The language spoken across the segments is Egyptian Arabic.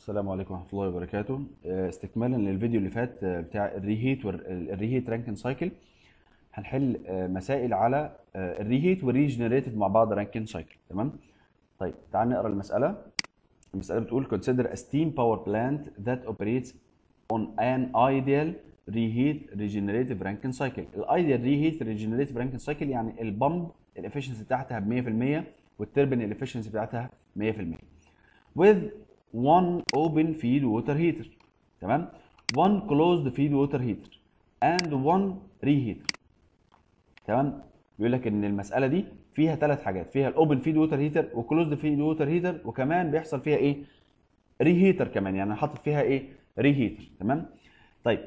السلام عليكم ورحمة الله وبركاته آه، استكمالا للفيديو اللي فات آه، بتاع الريهيت والريهيت رانكن سايكل هنحل آه، مسائل على آه، الريهيت والريجنريتد مع بعض رانكن سايكل تمام طيب تعال نقرا المسألة المسألة بتقول consider a steam power plant that operates on an ideal reheat regenerative Rankine cycle الايديال reheat regenerative Rankine cycle يعني البمب الافشنسي بتاعتها ب 100% والتربين الافشنسي بتاعتها 100% with one open feed water heater تمام one closed feed water heater and one reheater تمام بيقول لك ان المساله دي فيها ثلاث حاجات فيها الاوبن فيد ووتر هيتر وكلوزد فيد ووتر هيتر وكمان بيحصل فيها ايه ريهيتر كمان يعني حاطط فيها ايه ريهيتر تمام طيب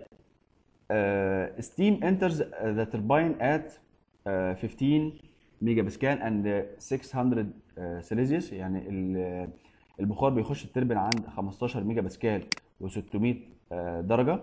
ستيم انترز ذا تربين ات 15 ميجا باسكال اند 600 سيليزيوس يعني ال- البخار بيخش التربين عند 15 ميجا باسكال و600 درجه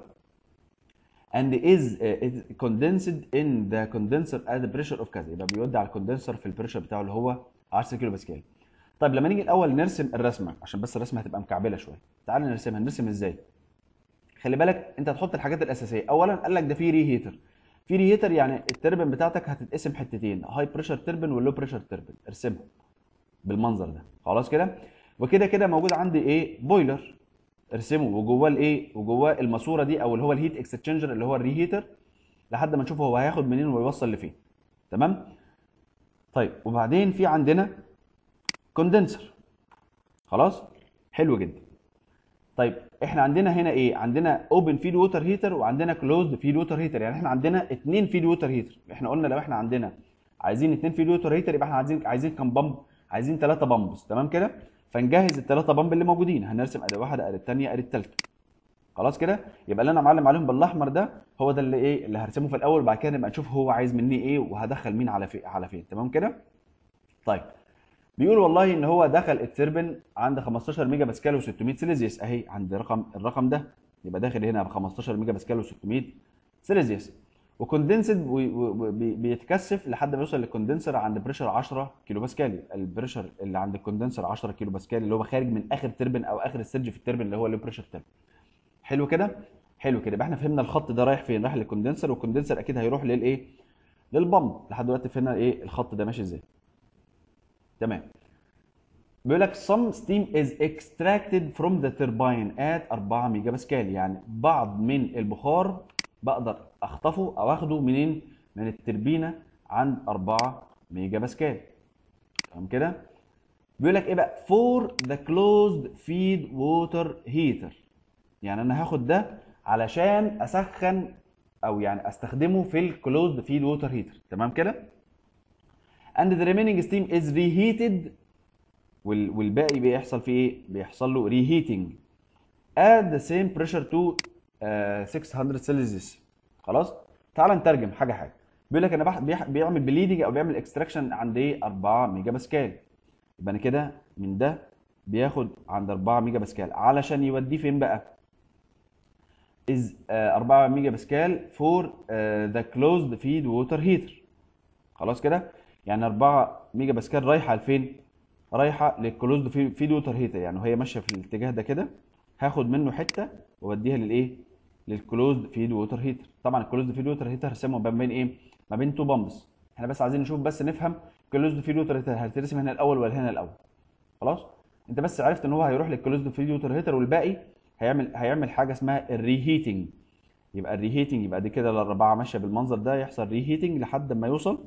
and is uh, is condensed in the condenser at the pressure of كذا يبقى بيودي على الكوندنسر في البريشر بتاعه اللي هو 10 كيلو باسكال طيب لما نيجي الاول نرسم الرسمه عشان بس الرسمه هتبقى مكعبله شويه تعال نرسمها نرسم ازاي خلي بالك انت هتحط الحاجات الاساسيه اولا قال لك ده في ري هيتر في ري هيتر يعني التربن بتاعتك هتتقسم حتتين هاي بريشر تربن واللو بريشر تربن ارسمها بالمنظر ده خلاص كده وكده كده موجود عندي ايه بويلر ارسمه وجواه الايه وجواه الماسوره دي او اللي هو الهيت اكستشينجر اللي هو الري هيتر لحد ما نشوف هو هياخد منين ويوصل لفين تمام طيب وبعدين في عندنا كوندنسر خلاص حلو جدا طيب احنا عندنا هنا ايه عندنا اوبن فيد ووتر هيتر وعندنا كلوزد فيد ووتر هيتر يعني احنا عندنا اتنين فيد ووتر هيتر احنا قلنا لو احنا عندنا عايزين اتنين فيد ووتر هيتر يبقى احنا عايزين عايزين كام بامب عايزين ثلاثه بامبس تمام كده فنجهز الثلاثه بامب اللي موجودين هنرسم اداه واحده اداه الثانيه اداه الثالثه خلاص كده يبقى اللي انا معلم عليهم بالاحمر ده هو ده اللي ايه اللي هرسمه في الاول وبعد كده نبقى نشوف هو عايز مني ايه وهدخل مين على فين على فين تمام كده طيب بيقول والله ان هو دخل التربن عند 15 ميجا باسكال و600 سيليزيوس اهي عند رقم الرقم ده يبقى داخل هنا ب 15 ميجا باسكال و600 سيليزيوس وكوندنسد بيتكثف لحد ما يوصل للكوندنسر عند بريشر 10 كيلو باسكال البريشر اللي عند الكوندنسر 10 كيلو باسكال اللي هو خارج من اخر تربن او اخر السيرج في التربن اللي هو اللو بريشر تربن حلو كده حلو كده يبقى احنا فهمنا الخط ده رايح فين رايح للكوندنسر والكوندنسر اكيد هيروح للايه للبمب لحد دلوقتي فهمنا ايه الخط ده ماشي ازاي تمام بيقول لك some steam is extracted from the turbine at 4 ميجا باسكال يعني بعض من البخار بقدر اخطفه او اخده منين من التربينه عند 4 ميجا باسكال تمام كده بيقول لك ايه بقى for the closed feed water heater يعني انا هاخد ده علشان اسخن او يعني استخدمه في الكلوزد فيد ووتر هيتر تمام كده and the remaining steam is reheated وال- والباقي بيحصل فيه ايه بيحصل له reheating at the same pressure to آه، 600 سيلسيوس خلاص تعال نترجم حاجه حاجه بيقول لك انا بح- بيح- بيعمل بليدنج او بيعمل اكستراكشن عند ايه 4 ميجا باسكال يبقى انا كده من ده بياخد عند 4 ميجا باسكال علشان يوديه فين بقى is آه، 4 ميجا باسكال for ذا closed feed water heater خلاص كده يعني 4 ميجا باسكال رايحه لفين رايحه للكلوزد فيد ووتر هيتر يعني وهي ماشيه في الاتجاه ده كده هاخد منه حته واوديها للايه للكلوزد فيد ووتر هيتر طبعا الكلوزد فيد ووتر هيتر هرسمه ما بين ايه ما بين تو بامبس احنا بس عايزين نشوف بس نفهم كلوزد فيد ووتر هيتر هترسم هنا الاول ولا هنا الاول خلاص انت بس عرفت ان هو هيروح للكلوزد فيد ووتر هيتر والباقي هيعمل هيعمل حاجه اسمها الريهيتنج يبقى الريهيتنج يبقى دي كده الاربعه ماشيه بالمنظر ده يحصل ريهيتنج لحد ما يوصل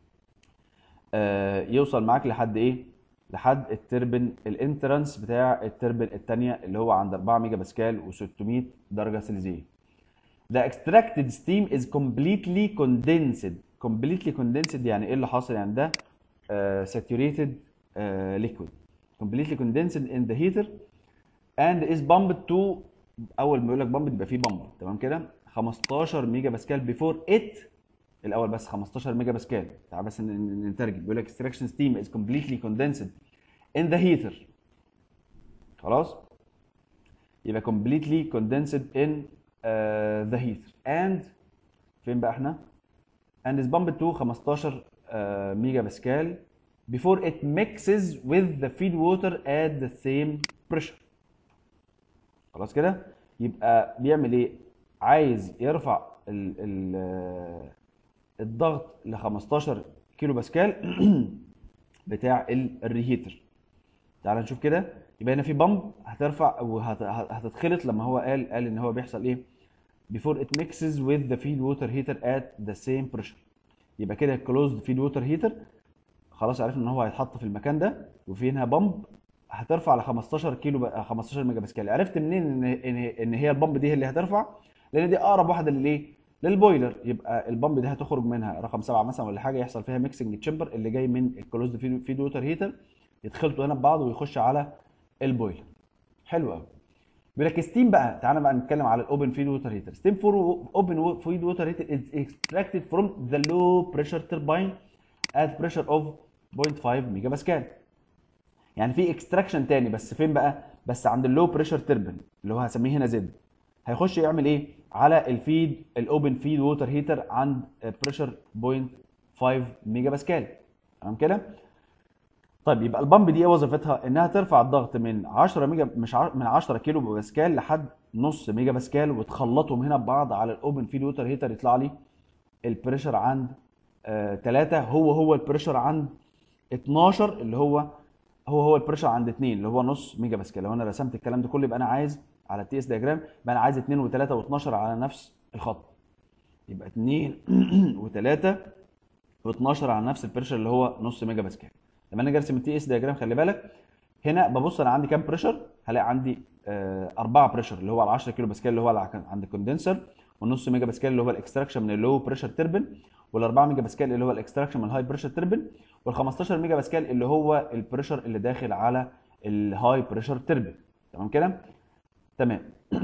آه، يوصل معاك لحد ايه لحد التربن الانترنس بتاع التربن الثانيه اللي هو عند 4 ميجا باسكال و600 درجه سلسيه The extracted steam is completely condensed completely condensed يعني ايه اللي حاصل يعني ده آه، saturated آه، liquid completely condensed in the heater and is pumped to اول ما يقول لك pumped يبقى فيه بامب تمام كده 15 ميجا باسكال before it الاول بس 15 ميجا باسكال تعال بس ن- ن- نترجم بيقول لك extraction steam is completely condensed in the heater خلاص يبقى completely condensed in uh, the heater and فين بقى احنا and is pumped to 15 uh, ميجا باسكال before it mixes with the feed water at the same pressure خلاص كده يبقى بيعمل ايه عايز يرفع ال ال الضغط ل 15 كيلو باسكال بتاع ال- الريهيتر تعال نشوف كده يبقى هنا في بامب هترفع وهتتخلط لما هو قال قال ان هو بيحصل ايه before it mixes with the feed water heater at the same pressure يبقى كده closed feed water heater خلاص عرفنا ان هو هيتحط في المكان ده وفي هنا بامب هترفع ل 15 كيلو بقى 15 ميجا باسكال عرفت منين ان ان ان هي البامب دي هي اللي هترفع لان دي اقرب واحده للايه للبويلر يبقى البامب دي هتخرج منها رقم سبعة مثلا ولا حاجه يحصل فيها ميكسنج تشامبر اللي جاي من الكلوزد فيد ووتر هيتر يتخلطوا هنا ببعض ويخش على البويلر حلو قوي بيقول لك ستيم بقى تعالى بقى نتكلم على الاوبن فيد ووتر هيتر ستيم فور اوبن فيد ووتر هيتر از extracted from the low pressure turbine at pressure of 0.5 ميجا باسكال يعني في اكستراكشن تاني بس فين بقى بس عند اللو بريشر تربن اللي هو هسميه هنا زد هيخش يعمل ايه على الفيد الاوبن فيد ووتر هيتر عند بريشر 0.5 ميجا باسكال تمام كده طيب يبقى البامب دي ايه وظيفتها انها ترفع الضغط من 10 ميجا مش ع... من 10 كيلو باسكال لحد نص ميجا باسكال وتخلطهم هنا ببعض على الاوبن فيد ووتر هيتر يطلع لي البريشر عند 3 هو هو البريشر عند 12 اللي هو هو هو البريشر عند 2 اللي هو نص ميجا باسكال لو انا رسمت الكلام ده كله يبقى انا عايز على التي اس دياجرام يبقى انا عايز 2 و3 و12 على نفس الخط يبقى 2 و3 و12 على نفس البريشر اللي هو نص ميجا باسكال لما انا اجي ارسم التي اس دياجرام خلي بالك هنا ببص انا عندي كام بريشر هلاقي عندي آه أربعة بريشر اللي هو ال 10 كيلو باسكال اللي هو عند الكوندنسر والنص ميجا باسكال اللي هو الاكستراكشن من اللو بريشر تربن وال4 ميجا باسكال اللي هو الاكستراكشن من الهاي بريشر تربن وال15 ميجا باسكال اللي هو البريشر اللي داخل على الهاي بريشر تربن تمام كده تمام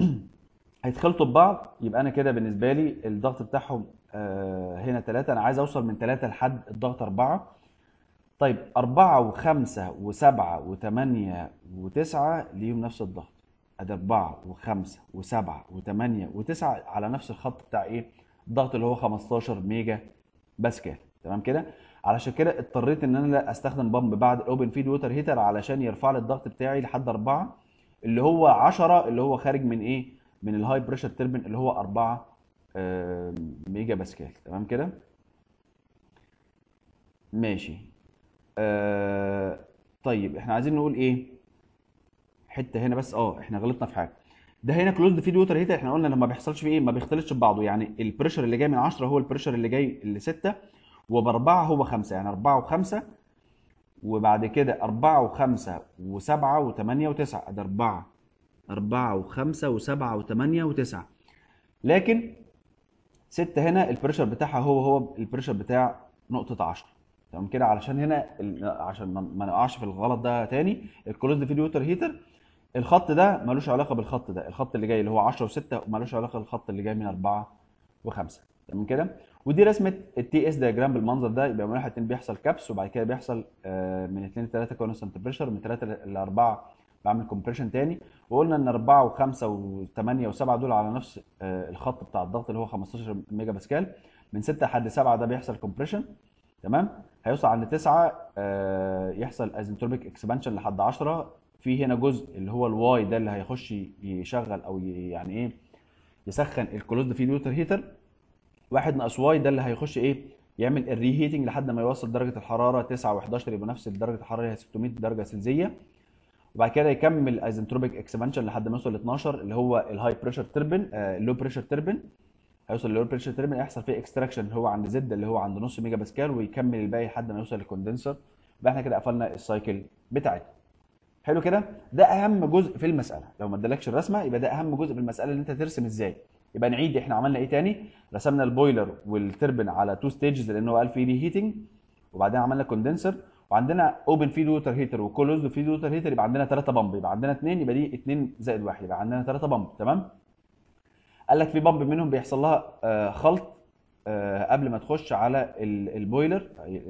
هيتخلطوا ببعض يبقى انا كده بالنسبه لي الضغط بتاعهم آه هنا 3 انا عايز اوصل من 3 لحد الضغط 4 طيب 4 و5 و7 و8 و9 ليهم نفس الضغط ادي 4 و5 و7 و8 و9 على نفس الخط بتاع ايه الضغط اللي هو 15 ميجا باسكال تمام كده علشان كده اضطريت ان انا لا استخدم بامب بعد الاوبن فيد ووتر هيتر علشان يرفع لي الضغط بتاعي لحد 4 اللي هو 10 اللي هو خارج من ايه من الهاي بريشر تربن اللي هو 4 آه ميجا باسكال تمام كده ماشي آه طيب احنا عايزين نقول ايه حته هنا بس اه احنا غلطنا في حاجه ده هنا كلوزد فيد ووتر هيتر احنا قلنا لما بيحصلش فيه ايه ما بيختلطش ببعضه يعني البريشر اللي جاي من 10 هو البريشر اللي جاي ل 6 وباربعه هو 5 يعني 4 و5 وبعد كده 4 و5 و7 و8 و9 ادي 4 4 و5 و7 و8 و9 لكن 6 هنا البريشر بتاعها هو هو البريشر بتاع نقطه 10 تمام كده علشان هنا عشان ما نقعش في الغلط ده تاني الكلوزد فيد ووتر هيتر الخط ده ملوش علاقه بالخط ده الخط اللي جاي اللي هو 10 و6 ملوش علاقه بالخط اللي جاي من 4 و5 تمام كده ودي رسمه التي اس دياجرام بالمنظر ده يبقى من 1 2 بيحصل كابس وبعد كده بيحصل من 2 ل 3 كونستنت بريشر من 3 ل 4 بعمل كومبريشن تاني وقلنا ان 4 و5 و8 و7 دول على نفس الخط بتاع الضغط اللي هو 15 ميجا باسكال من 6 لحد 7 ده بيحصل كومبريشن تمام هيوصل عند 9 يحصل ازنتروبيك اكسبانشن لحد 10 في هنا جزء اللي هو الواي ده اللي هيخش يشغل او يعني ايه يسخن الكلوزد فيد ووتر هيتر واحد ناقص واي ده اللي هيخش ايه يعمل الري هيتنج لحد ما يوصل درجه الحراره 9 و11 يبقى نفس درجه الحراره هي 600 درجه سلسيه وبعد كده يكمل ايزنتروبيك اكسبانشن لحد ما يوصل ل 12 اللي هو الهاي بريشر تربن اللو بريشر تربن هيوصل للو بريشر تربن يحصل فيه اكستراكشن اللي هو عند زد اللي هو عند نص ميجا باسكال ويكمل الباقي لحد ما يوصل للكوندنسر يبقى احنا كده قفلنا السايكل بتاعتنا حلو كده ده اهم جزء في المساله لو ما ادالكش الرسمه يبقى ده اهم جزء في المساله اللي انت ترسم ازاي يبقى نعيد احنا عملنا ايه تاني رسمنا البويلر والتربن على تو ستيجز لان هو قال فيه ري هيتنج وبعدين عملنا كوندنسر وعندنا اوبن فيد ووتر هيتر وكلوزد فيد ووتر هيتر يبقى عندنا ثلاثه بامب يبقى عندنا اثنين يبقى دي اثنين زائد واحد يبقى عندنا ثلاثه بامب تمام قال لك في بامب منهم بيحصل لها آه خلط آه قبل ما تخش على البويلر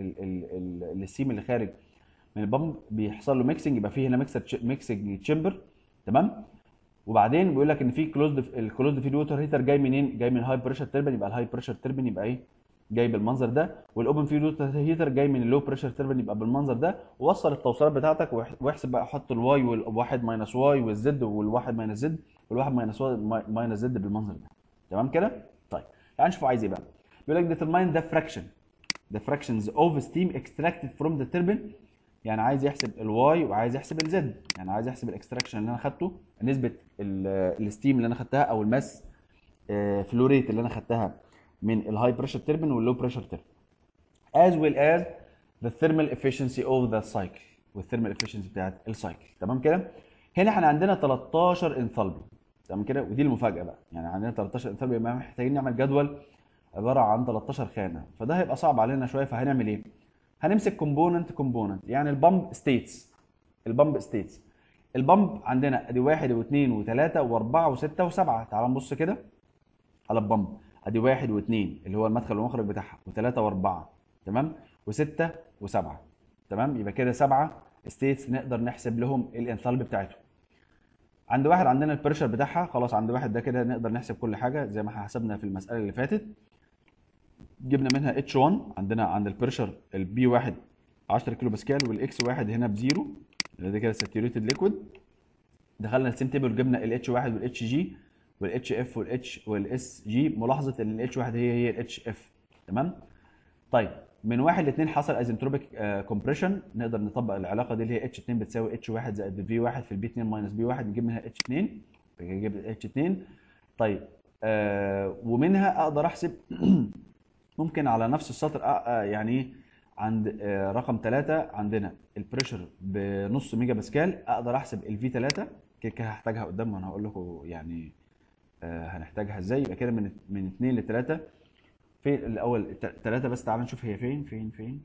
السيم اللي خارج من البامب بيحصل له ميكسنج يبقى فيه هنا ميكسر ميكسنج تشامبر تمام وبعدين بيقول لك ان في كلوزد الكلوزد فيد ووتر هيتر جاي منين جاي من الهاي بريشر تربن يبقى الهاي بريشر تربن يبقى ايه جاي بالمنظر ده والاوبن فيد ووتر هيتر جاي من اللو بريشر تربن يبقى بالمنظر ده ووصل التوصيلات بتاعتك واحسب بقى حط الواي والواحد ماينس واي والزد والواحد ماينس زد والواحد ماينس ماينس زد بالمنظر ده تمام كده طيب تعال نشوف عايز ايه بقى بيقول لك determine the fraction the fractions of steam extracted from the turbine يعني عايز يحسب الواي وعايز يحسب الزد يعني عايز يحسب الاكستراكشن اللي انا خدته نسبه الستيم اللي انا خدتها او الماس فلو ريت اللي انا خدتها من الهاي بريشر تربين واللو بريشر تربين as well as the thermal efficiency of the cycle والثيرمال efficiency بتاعت السايكل تمام كده هنا احنا عندنا 13 انثالبي تمام كده ودي المفاجاه بقى يعني عندنا 13 انثالبي يبقى محتاجين نعمل جدول عباره عن 13 خانه فده هيبقى صعب علينا شويه فهنعمل ايه هنمسك كومبوننت كومبوننت يعني البامب ستيتس البامب ستيتس البامب عندنا ادي واحد واثنين وثلاثه واربعه وسته وسبعه تعال نبص كده على البامب ادي واحد واثنين اللي هو المدخل والمخرج بتاعها وثلاثه واربعه تمام وسته وسبعه تمام يبقى كده سبعه ستيتس نقدر نحسب لهم الانثالبي بتاعتهم عند واحد عندنا البريشر بتاعها خلاص عند واحد ده كده نقدر نحسب كل حاجه زي ما حسبنا في المساله اللي فاتت جبنا منها اتش 1 عندنا عند البريشر البي 1 10 كيلو باسكال والاكس 1 هنا بزيرو اللي ده كده ساتيوريتد ليكويد دخلنا السيم تيبل جبنا الاتش 1 والاتش جي والاتش اف والاتش والاس جي ملاحظه ان الاتش 1 هي هي الاتش اف تمام طيب من 1 ل 2 حصل ايزنتروبيك كومبريشن نقدر نطبق العلاقه دي اللي هي اتش 2 بتساوي اتش 1 زائد في 1 في البي 2 ماينس بي 1 نجيب منها اتش 2 نجيب اتش 2 طيب آه ومنها اقدر احسب ممكن على نفس السطر آه يعني عند آه رقم 3 عندنا البريشر بنص ميجا باسكال اقدر احسب الفي 3 كده كده هحتاجها قدام وانا هقول لكم يعني آه هنحتاجها ازاي يبقى كده من من 2 ل 3 فين الاول 3 بس تعال نشوف هي فين فين فين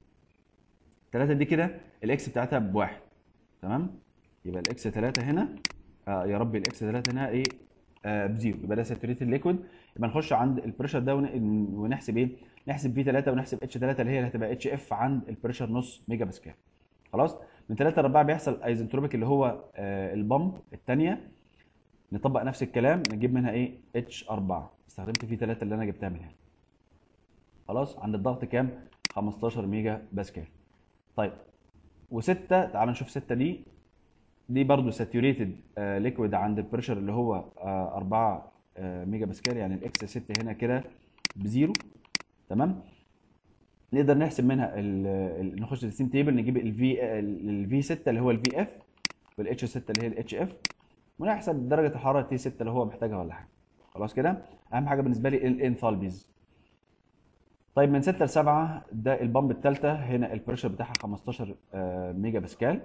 3 دي كده الاكس بتاعتها بواحد تمام يبقى الاكس 3 هنا آه يا ربي الاكس 3 هنا ايه آه بزيرو يبقى ده ساتوريتد ليكويد يبقى نخش عند البريشر ده ونحسب ايه نحسب في 3 ونحسب اتش 3 اللي هي اللي هتبقى اتش اف عند البريشر نص ميجا باسكال خلاص من 3 ل 4 بيحصل ايزنتروبيك اللي هو آه البامب الثانيه نطبق نفس الكلام نجيب منها ايه اتش 4 استخدمت في 3 اللي انا جبتها من هنا خلاص عند الضغط كام 15 ميجا باسكال طيب و6 تعال نشوف 6 دي دي برضو ساتوريتد ليكويد عند البريشر اللي هو 4 ميجا باسكال يعني الاكس 6 هنا كده بزيرو تمام نقدر نحسب منها ال نخش السيم تيبل نجيب الفي الفي 6 اللي هو الفي اف والاتش 6 اللي هي الاتش اف ونحسب درجه الحراره تي 6 اللي هو محتاجها ولا حاجه خلاص كده اهم حاجه بالنسبه لي الانثالبيز طيب من 6 ل 7 ده البامب الثالثه هنا البريشر بتاعها 15 ميجا باسكال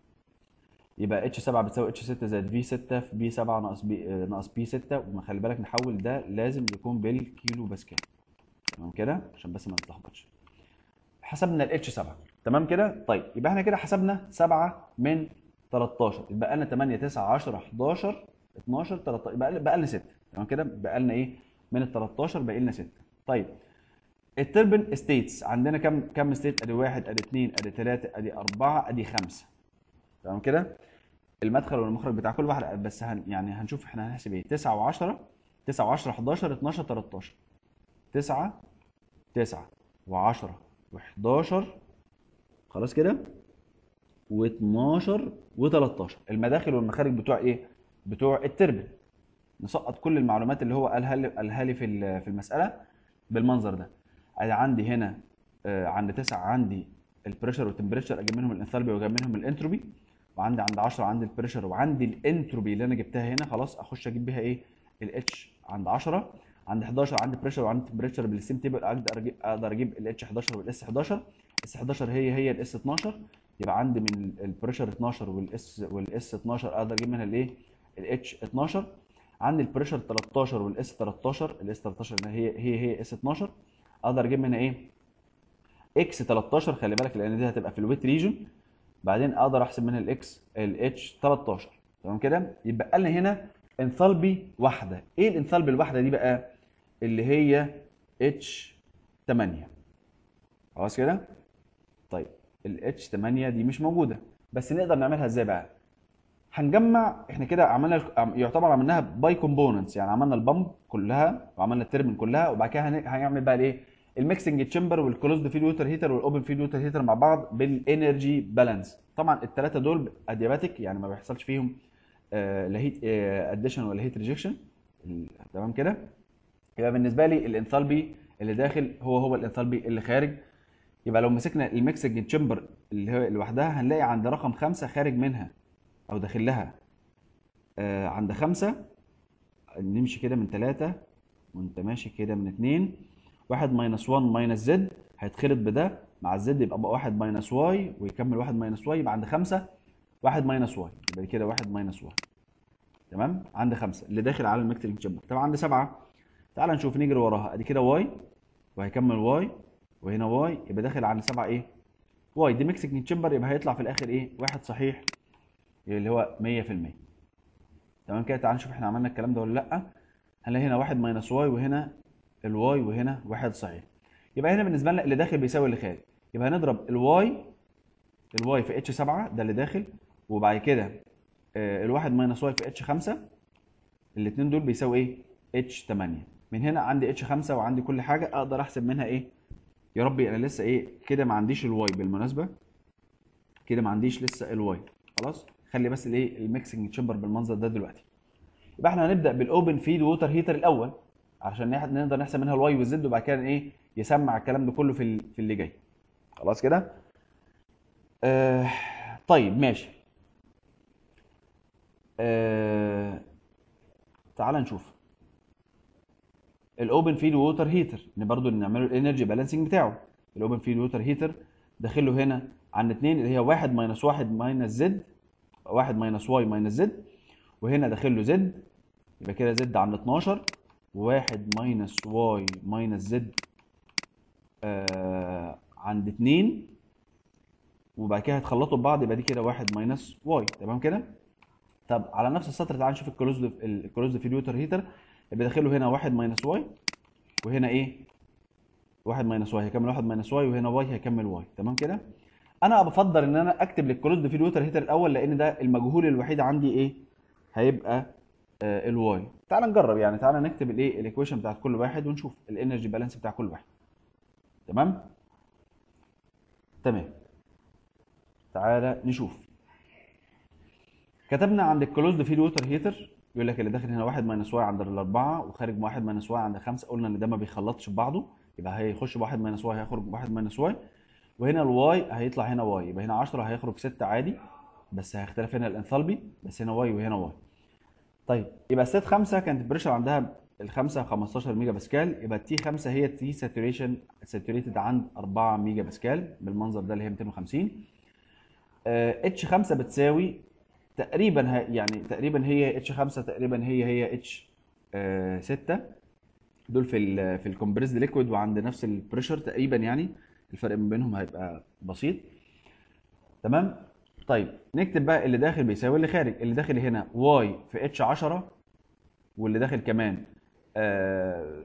يبقى اتش 7 بتساوي اتش 6 زائد في 6 في بي 7 ناقص بي ناقص بي 6 وخلي بالك نحول ده لازم يكون بالكيلو باسكال تمام كده عشان بس ما نتلخبطش حسبنا الاتش 7 تمام كده طيب يبقى احنا كده حسبنا 7 من 13 يبقى لنا 8 9 10 11 12 13 يبقى بقى لنا 6 تمام كده بقى لنا ايه من ال 13 باقي لنا 6 طيب التربن ستيتس عندنا كم كم ستيت ادي واحد ادي اثنين ادي ثلاثه ادي اربعه ادي خمسه تمام كده المدخل والمخرج بتاع كل واحد بس هن يعني هنشوف احنا هنحسب ايه 9 و10 9 و10 11 12 13 9 9 و10 و11 خلاص كده و12 و13 المداخل والمخارج بتوع ايه بتوع التربن نسقط كل المعلومات اللي هو قالها لي قالها لي في في المساله بالمنظر ده ادي عندي هنا آه عند 9 عندي البريشر والتمبريتشر اجيب منهم الانثالبي واجيب منهم الانتروبي وعندي عند 10 عندي البريشر وعندي الانتروبي اللي انا جبتها هنا خلاص اخش اجيب بيها ايه الاتش عند 10 عند 11 عندي بريشر وعندي تمبريتشر بالسيم تيبل اقدر اجيب اقدر اجيب الاتش 11 والاس 11 اس 11 هي هي الاس 12 يبقى عندي من البريشر 12 والاس والاس 12 اقدر اجيب منها الايه الاتش 12 عندي البريشر 13 والاس 13 الاس 13 هي هي هي اس 12 اقدر اجيب منها ايه اكس 13 خلي بالك لان دي هتبقى في الويت ريجن بعدين اقدر احسب منها الاكس الاتش 13 تمام كده يبقى لنا هنا انثالبي واحده ايه الانثالبي الواحده دي بقى اللي هي اتش 8 خلاص كده طيب الاتش 8 دي مش موجوده بس نقدر نعملها ازاي بقى هنجمع احنا كده عملنا يعتبر عملناها باي كومبوننتس يعني عملنا البامب كلها وعملنا التربن كلها وبعد كده هنعمل بقى الايه الميكسنج تشامبر والكلوزد فيد ووتر هيتر والاوبن فيد ووتر هيتر مع بعض بالانرجي بالانس طبعا الثلاثه دول ادياباتيك يعني ما بيحصلش فيهم لا هيت اديشن ولا هيت ريجكشن تمام كده يبقى بالنسبه لي الانثالبي اللي داخل هو هو الانثالبي اللي خارج يبقى لو مسكنا الميكسنج تشامبر اللي هي لوحدها هنلاقي عند رقم خمسة خارج منها او داخل لها آه عند خمسة نمشي كده من ثلاثة وانت ماشي كده من اتنين واحد ماينس 1 ماينس زد هيتخلط بده مع الزد يبقى بقى واحد ماينس واي ويكمل واحد ماينس واي يبقى عند خمسة واحد ماينس واي يبقى كده واحد ماينس واي تمام عند خمسة اللي داخل على الميكسنج تشامبر طبعا عند سبعة تعال نشوف نجري وراها ادي كده واي وهيكمل واي وهنا واي يبقى داخل على سبعة ايه واي دي ميكسنج تشامبر يبقى هيطلع في الاخر ايه واحد صحيح اللي هو 100% تمام كده تعال نشوف احنا عملنا الكلام ده ولا لا هنلاقي هنا واحد ماينس واي وهنا الواي وهنا واحد صحيح يبقى هنا بالنسبه لنا اللي داخل بيساوي اللي خارج يبقى هنضرب الواي الواي في اتش 7 ده اللي داخل وبعد كده آه، الواحد ماينس واي في اتش 5 الاثنين دول بيساوي ايه اتش 8 من هنا عندي اتش 5 وعندي كل حاجه اقدر احسب منها ايه يا ربي انا لسه ايه كده ما عنديش الواي بالمناسبه كده ما عنديش لسه الواي خلاص خلي بس الايه الميكسنج تشامبر بالمنظر ده دلوقتي يبقى احنا هنبدا بالاوبن فيد ووتر هيتر الاول عشان نح- نقدر نحسب منها الواي والزد وبعد كده ايه يسمع الكلام ده كله في ال- في اللي جاي خلاص كده آه طيب ماشي آه تعال نشوف الاوبن فيد ووتر هيتر ان برضو نعمله الانرجي بالانسنج بتاعه الاوبن فيد ووتر هيتر داخل له هنا عن 2 اللي هي 1 ماينس 1 ماينس زد 1 ماينس واي ماينس زد وهنا داخل له زد يبقى كده زد عند 12 و1 ماينس واي ماينس زد آه عند 2 وبعد كده هيتخلطوا ببعض يبقى دي كده 1 ماينس واي تمام كده طب على نفس السطر تعال نشوف الكلوزد الكلوزد فيد ووتر هيتر يبقى داخله هنا 1 ماينس واي وهنا ايه 1 ماينس واي هيكمل 1 ماينس واي وهنا واي هيكمل واي تمام كده انا بفضل ان انا اكتب للكلوزد فيد ووتر هيتر الاول لان ده المجهول الوحيد عندي ايه هيبقى آه الواي تعال نجرب يعني تعال نكتب الايه الايكويشن بتاعت كل واحد ونشوف الانرجي بالانس بتاع كل واحد تمام تمام تعالى نشوف كتبنا عند الكلوزد فيد ووتر هيتر يقول لك اللي داخل هنا 1 ماينس واي عند الاربعه وخارج 1 ماينس واي عند الخمسه قلنا ان ده ما بيخلطش ببعضه يبقى هيخش ب 1 ماينس واي هيخرج ب 1 ماينس واي وهنا الواي هيطلع هنا واي يبقى هنا 10 هيخرج 6 عادي بس هيختلف هنا الانثالبي بس هنا واي وهنا واي طيب يبقى ستيت 5 كانت البريشر عندها الخمسه 15 ميجا باسكال يبقى التي 5 هي تي ساتوريشن ساتوريتد عند 4 ميجا باسكال بالمنظر ده اللي هي 250 اتش 5 بتساوي تقريبا ه- يعني تقريبا هي اتش 5 تقريبا هي هي اتش 6 دول في ال في الكومبريسد ليكويد وعند نفس البريشر تقريبا يعني الفرق ما بينهم هيبقى بسيط تمام طيب نكتب بقى اللي داخل بيساوي اللي خارج اللي داخل هنا واي في اتش 10 واللي داخل كمان آه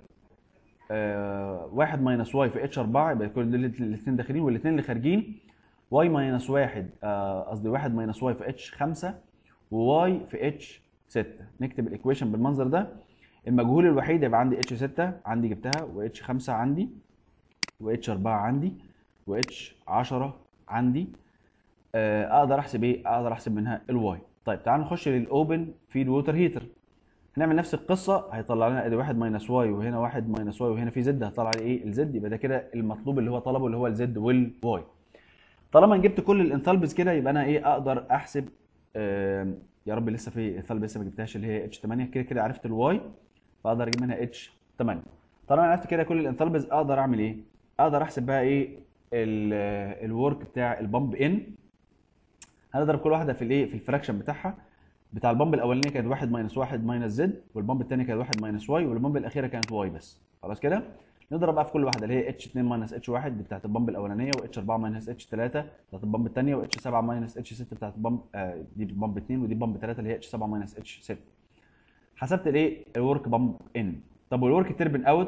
آه واحد ماينس واي في اتش 4 يبقى كل الاثنين داخلين والاثنين اللي خارجين واي ماينس واحد آه، قصدي واحد ماينس واي في اتش 5 وواي في اتش 6 نكتب الايكويشن بالمنظر ده المجهول الوحيد يبقى عندي اتش 6 عندي جبتها واتش 5 عندي واتش 4 عندي واتش 10 عندي آه، اقدر احسب ايه اقدر احسب منها الواي طيب تعال نخش للاوبن فيد ووتر هيتر هنعمل نفس القصه هيطلع لنا ادي 1 ماينس واي وهنا 1 ماينس واي وهنا في زد هيطلع لي ايه الزد يبقى ده كده المطلوب اللي هو طلبه اللي هو الزد والواي طالما جبت كل الانثالبيز كده يبقى انا ايه اقدر احسب آم، يا رب لسه في انثالبي لسه ما جبتهاش اللي هي اتش 8 كده كده عرفت الواي فاقدر اجيب منها اتش 8 طالما عرفت كده كل الانثالبيز اقدر اعمل ايه اقدر احسب بقى ايه الورك بتاع البامب ان هنضرب كل واحده في الايه في الفراكشن بتاعها بتاع البامب الاولانيه كانت 1 ماينس 1 ماينس زد والبامب الثانيه كانت 1 ماينس واي والبامب الاخيره كانت واي بس خلاص كده نضرب بقى في كل واحده اللي هي اتش 2 ماينس اتش 1 دي بتاعت البامب الاولانيه واتش 4 ماينس اتش 3 بتاعت البامب الثانيه واتش 7 ماينس اتش 6 بتاعت البامب آه دي بامب 2 ودي بامب 3 اللي هي اتش 7 ماينس اتش 6 حسبت الايه الورك بامب ان طب والورك تربن اوت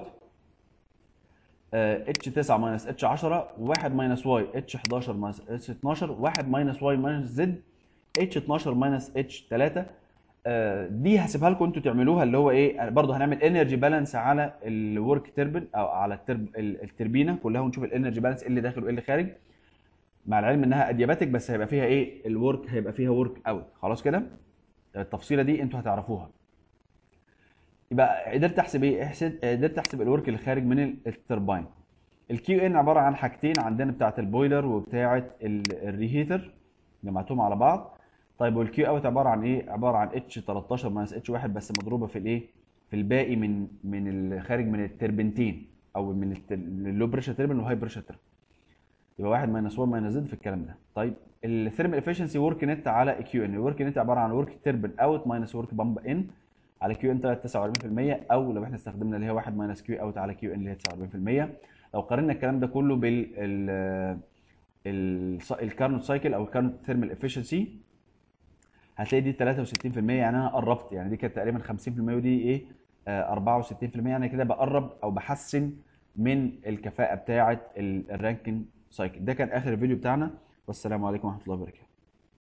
اتش 9 ماينس اتش 10 و1 ماينس واي اتش 11 ماينس اتش 12 1 ماينس واي ماينس زد اتش 12 ماينس اتش 3 آه، دي هسيبها لكم انتوا تعملوها اللي هو ايه برضه هنعمل انرجي بالانس على الورك تربن او على الترب ال- التربينه كلها ونشوف الانرجي بالانس ايه اللي داخل وايه اللي خارج مع العلم انها ادياباتيك بس هيبقى فيها ايه الورك هيبقى فيها ورك اوت خلاص كده التفصيله دي انتوا هتعرفوها يبقى قدرت احسب ايه احسب قدرت احسب الورك اللي خارج من ال- التربين الكيو ان عباره عن حاجتين عندنا بتاعه البويلر وبتاعه ال- الريهيتر جمعتهم على بعض طيب والكيو اوت عباره عن ايه عباره عن اتش 13 ماينس اتش 1 بس مضروبه في الايه في الباقي من من الخارج من التربنتين او من الت- اللو بريشر تربن والهاي بريشر تربن يبقى 1 ماينس 1 ماينس زد في الكلام ده طيب الثيرمال افشنسي ورك نت على كيو ان الورك نت عباره عن ورك تربن اوت ماينس ورك بامب ان على كيو ان طلعت 49% او لو احنا استخدمنا اللي هي 1 ماينس كيو اوت على كيو ان اللي هي 49% لو قارنا الكلام ده كله بال ال الكارنوت سايكل او الكارنوت ثيرمال افشنسي هتلاقي دي 63% يعني انا قربت يعني دي كانت تقريبا 50% ودي ايه آه 64% يعني كده بقرب او بحسن من الكفاءه بتاعه ال- الرانكن سايكل ده كان اخر الفيديو بتاعنا والسلام عليكم ورحمه الله وبركاته